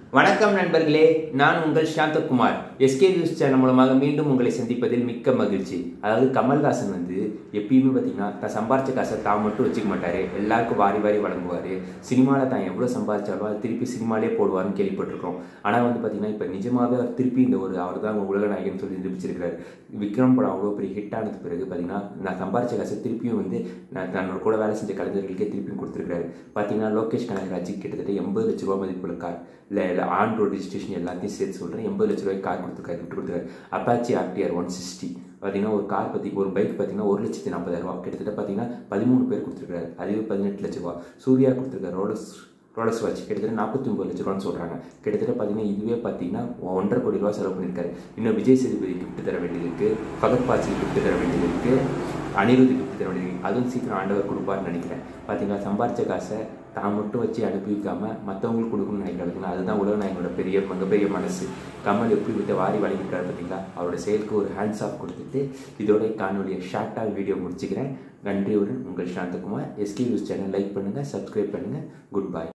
வணக்கம் நண்பர்களே நான் உங்கள் சாந்தகுமார் எஸ்கே நியூஸ் சேனல் மூலமாக மீண்டும் உங்களை சந்திப்பதில் மிக்க மகிழ்ச்சி அதாவது கமல்ஹாசன் வந்து எப்பயுமே பார்த்தீங்கன்னா தான் சம்பாரிச்ச காசை தான் மட்டும் வச்சுக்க மாட்டார் எல்லாருக்கும் வாரி வாரி வழங்குவார் சினிமாவில் தான் எவ்வளோ சம்பாதிச்சாலும் அது திருப்பி சினிமாலே போடுவார்னு கேள்விப்பட்டிருக்கோம் ஆனால் வந்து பார்த்தீங்கன்னா இப்போ நிஜமாகவே அவர் திருப்பி இந்த ஒரு அவர் தான் உலக நாயகன் சொல்லி நிரூபிச்சிருக்கிறார் விக்ரம் படம் அவ்வளோ பெரிய ஹிட் ஆனது பிறகு பார்த்தீங்கன்னா நான் சம்பாரிச்ச காசை திருப்பியும் வந்து நான் தன்னோட கூட வேலை செஞ்ச கலைஞர்களுக்கே திருப்பியும் கொடுத்துருக்காரு பார்த்தீங்கன்னா லோகேஷ் கனகராஜுக்கு கிட்டத்தட்ட எண்பது லட்ச ரூபா மதிப்புள்ள கார் இல்லை இல்லை ஆன் ரோட் ரிஜிஸ்ட்ரேஷன் எல்லாத்தையும் சேர்த்து சொல்கிறேன் எண்பது லட்ச ரூபாய்க்கு கார் கொடுத்துருக்காரு விட்டு கொடுத்துருக்காரு அப்பாச்சி ஆர்டிஆர் ஒன் சிக்ஸ்டி பார்த்தீங்கன்னா ஒரு கார் பற்றி ஒரு பைக் பார்த்தீங்கன்னா ஒரு லட்சத்தி நாற்பதாயிரம் ரூபா கிட்டத்தட்ட பார்த்தீங்கன்னா பதிமூணு பேர் கொடுத்துருக்காரு அதுவே பதினெட்டு லட்ச ரூபா சூர்யா கொடுத்துருக்காரு ரோலஸ் ரோலஸ் வாட்ச் கிட்டத்தட்ட நாற்பத்தி ஒம்பது லட்ச ரூபான்னு சொல்கிறாங்க கிட்டத்தட்ட பார்த்தீங்கன்னா இதுவே பார்த்தீங்கன்னா ஒன்றரை கோடி ரூபா செலவு பண்ணியிருக்காரு இன்னும் விஜய் சேதுபதி கிஃப்ட் தர வேண்டியது இருக்குது ஃபகத் பாசில் கிஃப்ட் தர வேண்டியது இருக்குது அனிருத் கிஃப்ட் தர வேண்டியது அதுவும் சீக்கிரம் ஆண்டவர் கொடுப்பார்னு நினைக்கிறேன் பார்த்தீங்கன்னா சம்பாரிச்ச காசை தான் மட்டும் வச்சு அனுப்பி வைக்காம மற்றவங்களுக்கு கொடுக்கணும்னு நினைக்கிறாங்க அதுதான் உலக நாயகனோட பெரிய மிகப்பெரிய மனசு கமல் எப்படி விட்டு வாரி வழங்கிட்டாரு பார்த்தீங்களா அவரோட செயலுக்கு ஒரு ஹேண்ட்ஸ் ஆஃப் கொடுத்துட்டு இதோட காணொலியை ஷார்ட்டாக வீடியோ முடிச்சுக்கிறேன் நன்றியுடன் உங்கள் Santhakumar SK news channel like பண்ணுங்கள் சப்ஸ்கிரைப் பண்ணுங்கள் குட் பை